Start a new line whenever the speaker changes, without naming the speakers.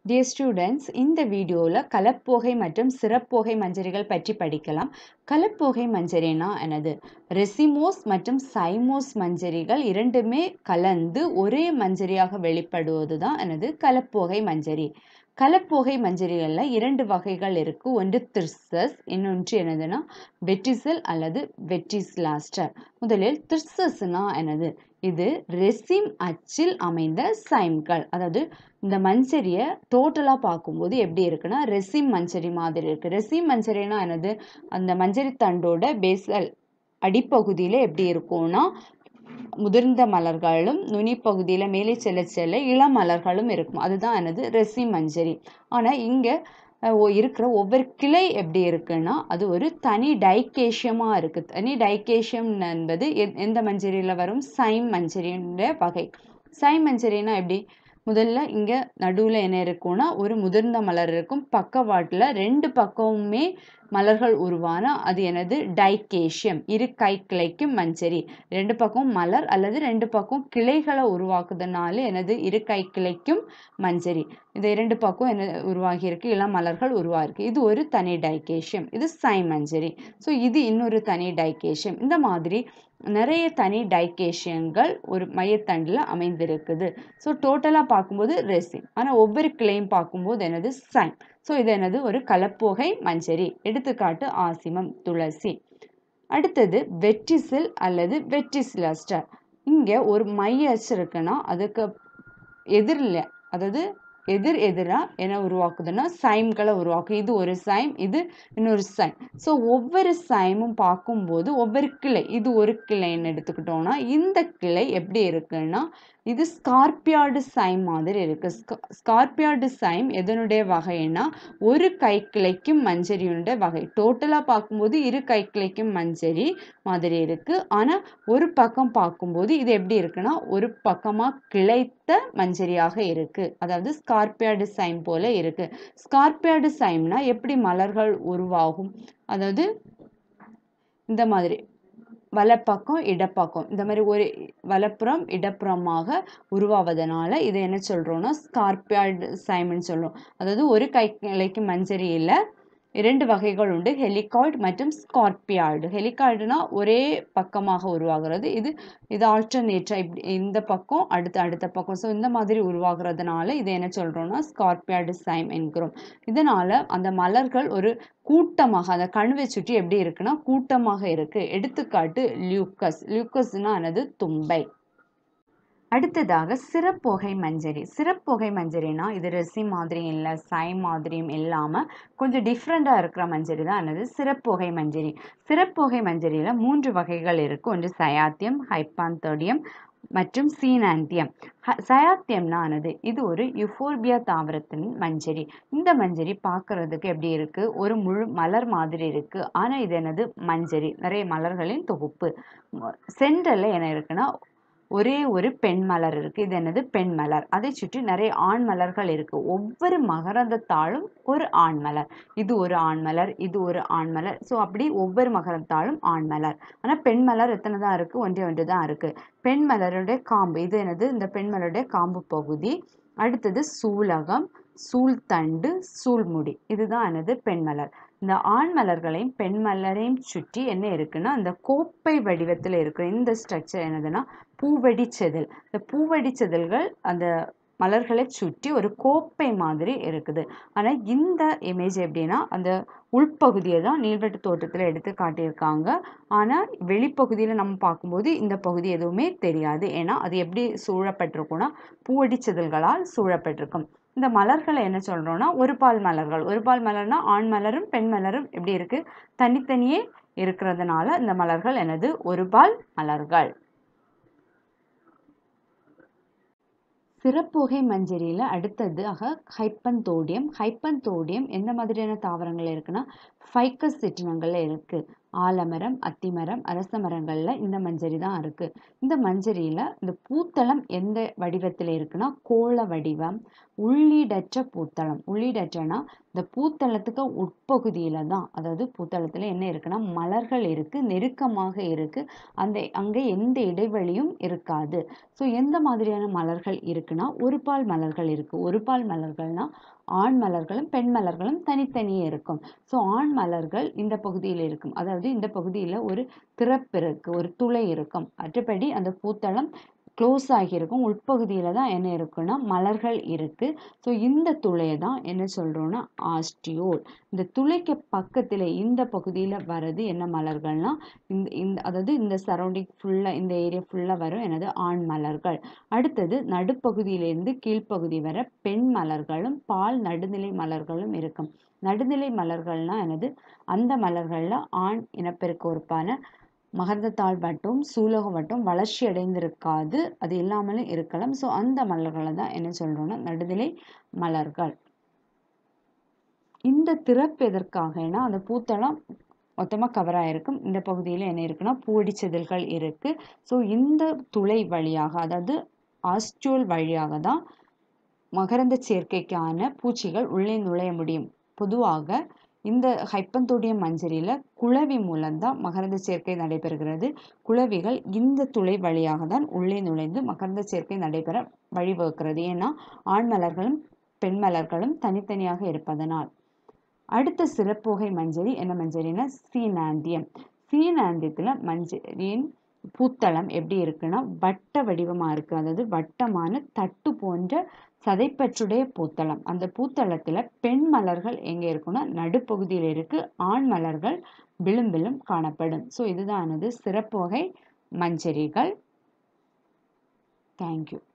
dear students இந்த வீடியோவில் கலப்போகை மற்றும் சிறப்போகை மஞ்சரிகள் பற்றி படிக்கலாம் கலப்போகை மஞ்சரினா என்னது ரெசிமோஸ் மற்றும் சைமோஸ் மஞ்சரிகள் இரண்டுமே கலந்து ஒரே மஞ்சரியாக வெளிப்படுவது தான் எனது கலப்போகை மஞ்சரி கலப்போகை மஞ்சரிகளில் இரண்டு வகைகள் இருக்கு ஒன்று திர்சஸ் இன்னொன்று என்னதுன்னா வெட்டிசல் அல்லது வெட்டிஸ்லாஸ்டர் முதலில் திர்சஸ்னா என்னது இது ரெசிம் அச்சில் அமைந்த சைம்கள் அதாவது இந்த மஞ்சரியை டோட்டலாக பார்க்கும்போது எப்படி இருக்குன்னா ரெசிம் மஞ்சரி மாதிரி இருக்குது ரெசிம் மஞ்சரினா என்னது அந்த மஞ்சரி தண்டோட பேசல் அடிப்பகுதியில் எப்படி இருக்கும்னா முதிர்ந்த மலர்களும் நுனி பகுதியில் மேலே செல்ல செல்ல இளம் மலர்களும் இருக்கும் அதுதான் எனது ரெசி மஞ்சரி ஆனால் இங்கே இருக்கிற ஒவ்வொரு கிளை எப்படி இருக்குன்னா அது ஒரு தனி டைகேஷியமாக இருக்குது தனி டைகேஷியம் என்பது எந்த மஞ்சரியில் வரும் சைம் மஞ்சரியுடைய வகை சைம் மஞ்சரினா எப்படி முதல்ல இங்கே நடுவில் என்ன இருக்கும்னா ஒரு முதிர்ந்த மலர் இருக்கும் பக்கவாட்டில் ரெண்டு பக்கமுமே மலர்கள் உருவான அது எனது டைகேஷியம் இரு கை கிளைக்கும் மஞ்சரி ரெண்டு பக்கம் மலர் அல்லது ரெண்டு பக்கம் கிளைகளை உருவாக்குறதுனால எனது இரு கை கிளைக்கும் மஞ்சரி இந்த இரண்டு பக்கம் என்ன உருவாகி இருக்கு இளம் மலர்கள் உருவாகிருக்கு இது ஒரு தனி டைகேஷியம் இது சை மஞ்சரி ஸோ இது இன்னொரு தனி டைகேஷியம் இந்த மாதிரி நிறைய தனி டைகேஷியங்கள் ஒரு மையத்தண்டில் அமைந்திருக்குது ஸோ டோட்டலாக பார்க்கும்போது ரெசின் ஆனால் ஒவ்வொரு கிளையும் பார்க்கும்போது என்னது சைன் ஸோ இது என்னது ஒரு கலப்போகை மஞ்சரி எடுத்துக்காட்டு ஆசிமம் துளசி அடுத்தது வெட்டிசில் அல்லது வெட்டிசிலஸ்டர் இங்கே ஒரு மைய அச்சு இருக்குன்னா அதுக்கு எதிரில் அதாவது எதிர் எதிராக என்ன உருவாக்குதுன்னா சைம்களை உருவாக்கும் இது ஒரு சைம் இது இன்னொரு சைம் ஸோ ஒவ்வொரு சைமும் பார்க்கும்போது ஒவ்வொரு கிளை இது ஒரு கிளைன்னு எடுத்துக்கிட்டோம்னா இந்த கிளை எப்படி இருக்குன்னா இது ஸ்கார்பியாடு சைம் மாதிரி இருக்குது ஸ்கார்பியாடு சைம் எதனுடைய வகைன்னா ஒரு கை கிளைக்கும் மஞ்சரியுடைய வகை டோட்டலாக பார்க்கும்போது இரு கை கிளைக்கும் மஞ்சரி மாதிரி இருக்குது ஆனால் ஒரு பக்கம் பார்க்கும்போது இது எப்படி இருக்குன்னா ஒரு பக்கமாக கிளைத்த மஞ்சரியாக இருக்குது அதாவது ஸ்கார்பியாடு சைம் போல இருக்குது ஸ்கார்பியாடு சைம்னா எப்படி மலர்கள் உருவாகும் அதாவது இந்த மாதிரி வலப்பக்கம் இடப்பக்கம் இந்த மாதிரி ஒரு வலப்புறம் இடப்புறமாக உருவாவதனால இதை என்ன சொல்கிறோன்னா ஸ்கார்பியாய்டு சைமன் சொல்கிறோம் அதாவது ஒரு கை கிளைக்கு மஞ்சரியில் இரண்டு வகைகள் உண்டு ஹெலிகாய்டு மற்றும் ஸ்கார்பியாய்டு ஹெலிகாய்டுனா ஒரே பக்கமாக உருவாகிறது இது இது ஆல்டர்னேட்டாக இப்படி இந்த பக்கம் அடுத்த அடுத்த பக்கம் ஸோ இந்த மாதிரி உருவாகிறதுனால இதை என்ன சொல்கிறோம்னா ஸ்கார்பியாய்டு சைம் என்கிறோம் இதனால் அந்த மலர்கள் ஒரு கூட்டமாக அந்த கணுவை சுற்றி எப்படி இருக்குன்னா கூட்டமாக இருக்குது எடுத்துக்காட்டு லியூக்கஸ் லியூக்கஸ்னா எனது தும்பை அடுத்ததாக சிறப்புகை மஞ்சரி சிறப்புகை மஞ்சரினா இது ரெசி மாதிரியும் இல்லை சை மாதிரியும் இல்லாமல் கொஞ்சம் டிஃப்ரெண்ட்டாக இருக்கிற மஞ்சரி தான் என்னது சிறப்புகை மஞ்சரி சிறப்புகை மஞ்சரியில் மூன்று வகைகள் இருக்குது ஒன்று சயாத்தியம் ஹைப்பாந்தோடியம் மற்றும் சீனாந்தியம் சயாத்தியம்னா ஆனது இது ஒரு யுஃபோர்பியா தாவரத்தின் மஞ்சரி இந்த மஞ்சரி பார்க்கறதுக்கு எப்படி இருக்கு ஒரு முழு மலர் மாதிரி இருக்கு ஆனால் இது என்னது மஞ்சரி நிறைய மலர்களின் தொகுப்பு சென்டரில் என்ன இருக்குன்னா ஒரே ஒரு பெண் மலர் இருக்குது இது என்னது பெண் மலர் அதை சுற்றி நிறைய ஆண் மலர்கள் இருக்குது ஒவ்வொரு மகரந்தத்தாளும் ஒரு ஆண் மலர் இது ஒரு ஆண் மலர் இது ஒரு ஆண் மலர் ஸோ அப்படி ஒவ்வொரு மகரந்தாளும் ஆண் மலர் ஆனால் பெண் மலர் எத்தனை தான் இருக்குது ஒன்றே ஒன்று தான் இருக்குது பெண் மலருடைய காம்பு இது என்னது இந்த பெண் மலருடைய காம்பு பகுதி அடுத்தது சூலகம் சூழ்தண்டு சூழ்முடி இதுதான் எனது பெண் மலர் இந்த ஆண் மலர்களையும் பெண் மலரையும் சுற்றி என்ன இருக்குன்னா அந்த கோப்பை வடிவத்தில் இருக்கிற இந்த ஸ்ட்ரக்சர் என்னதுன்னா பூவடி செதில் இந்த பூவடி செதில்கள் அந்த மலர்களை சுற்றி ஒரு கோப்பை மாதிரி இருக்குது ஆனால் இந்த இமேஜ் எப்படின்னா அந்த உள்பகுதியை தான் நீள்வெட்டு தோட்டத்தில் எடுத்து காட்டியிருக்காங்க ஆனால் வெளிப்பகுதியில் நம்ம பார்க்கும்போது இந்த பகுதி எதுவுமே தெரியாது ஏன்னா அது எப்படி சூழப்பட்டிருக்கும்னா பூவடி செதில்களால் சூழப்பட்டிருக்கும் இந்த மலர்களை என்ன சொல்கிறோன்னா ஒரு பால் மலர்கள் ஒரு பால் மலர்னா ஆண் மலரும் பெண் மலரும் எப்படி இருக்குது தனித்தனியே இருக்கிறதுனால இந்த மலர்கள் எனது ஒரு பால் மலர்கள் சிறப்புகை மஞ்சரியில் அடுத்ததாக ஹைப்பந்தோடியம் ஹைப்பந்தோடியம் எந்த மாதிரியான தாவரங்கள் இருக்குன்னா ஃபைக்கஸ் சிற்றினங்களில் இருக்குது ஆலமரம் அத்திமரம் அரச மரங்களில் இந்த மஞ்சரி தான் இருக்குது இந்த மஞ்சரியில் இந்த பூத்தளம் எந்த வடிவத்தில் இருக்குன்னா கோள வடிவம் உள்ளீடற்ற பூத்தளம் உள்ளீடற்றனா இந்த பூத்தளத்துக்கு உட்பகுதியில தான் அதாவது பூத்தளத்துல என்ன இருக்குன்னா மலர்கள் இருக்கு நெருக்கமாக இருக்கு அந்த அங்கே எந்த இடைவெளியும் இருக்காது ஸோ எந்த மாதிரியான மலர்கள் இருக்குன்னா ஒரு பால் மலர்கள் இருக்கு ஒரு பால் மலர்கள்னா ஆண் மலர்களும் பெண் மலர்களும் தனித்தனியே இருக்கும் ஸோ ஆண் மலர்கள் இந்த பகுதியில் இருக்கும் அதாவது இந்த பகுதியில் ஒரு திறப்பு இருக்கு ஒரு துளை இருக்கும் மற்றபடி அந்த பூத்தளம் க்ளோஸ் ஆகியிருக்கும் உட்பகுதியில் தான் என்ன இருக்குன்னா மலர்கள் இருக்கு ஸோ இந்த துளையை தான் என்ன சொல்றோம்னா ஆஸ்டியோல் இந்த துளைக்கு பக்கத்தில் இந்த பகுதியில் வர்றது என்ன மலர்கள்னா இந்த இந்த அதாவது இந்த சரௌண்டிங் ஃபுல்லாக இந்த ஏரியா ஃபுல்லாக வரும் எனது ஆண் மலர்கள் அடுத்தது நடுப்பகுதியிலிருந்து கீழ்ப்பகுதி வர பெண் மலர்களும் பால் நடுநிலை மலர்களும் இருக்கும் நடுநிலை மலர்கள்னா எனது அந்த மலர்களில் ஆண் இனப்பெருக்க உறுப்பான மகரந்தத்தாள் மட்டும் சூலகம் மட்டும் வளர்ச்சி அடைந்திருக்காது அது இல்லாமலும் இருக்கலாம் ஸோ அந்த மலர்களை தான் என்ன சொல்றோம்னா நடுநிலை மலர்கள் இந்த திறப்பு எதற்காகனா அந்த பூத்தளம் மொத்தமாக கவர் ஆகிருக்கும் இந்த பகுதியில் என்ன இருக்குன்னா பூடிச்செதில்கள் இருக்கு ஸோ இந்த துளை வழியாக அதாவது ஆஸ்டியோல் வழியாக தான் மகரந்த சேர்க்கைக்கான பூச்சிகள் உள்ளே நுழைய முடியும் பொதுவாக இந்த ஹைப்பந்தோடியம் மஞ்சரியில் குளவி மூலம்தான் மகரந்த சேர்க்கை நடைபெறுகிறது குளவிகள் இந்த துளை வழியாக தான் உள்ளே நுழைந்து மகரந்த சேர்க்கை நடைபெற வழிவகுக்கிறது ஏன்னா ஆண் மலர்களும் பெண் மலர்களும் தனித்தனியாக இருப்பதனால் அடுத்த சிறப்புகை மஞ்சரி என்ன மஞ்சரினா சீனாந்தியம் சீனாந்தியத்தில் மஞ்சரின் பூத்தளம் எப்படி இருக்குன்னா வட்ட வடிவமாக இருக்குது அதாவது வட்டமான தட்டு போன்ற சதைப்பற்றுடைய பூத்தளம் அந்த பூத்தளத்தில் பெண் மலர்கள் எங்கே இருக்குன்னா நடுப்பகுதியில் இருக்கு ஆண் மலர்கள் விளிம்பிலும் காணப்படும் ஸோ இதுதானது சிறப்பு வகை மஞ்சரிகள் தேங்க்யூ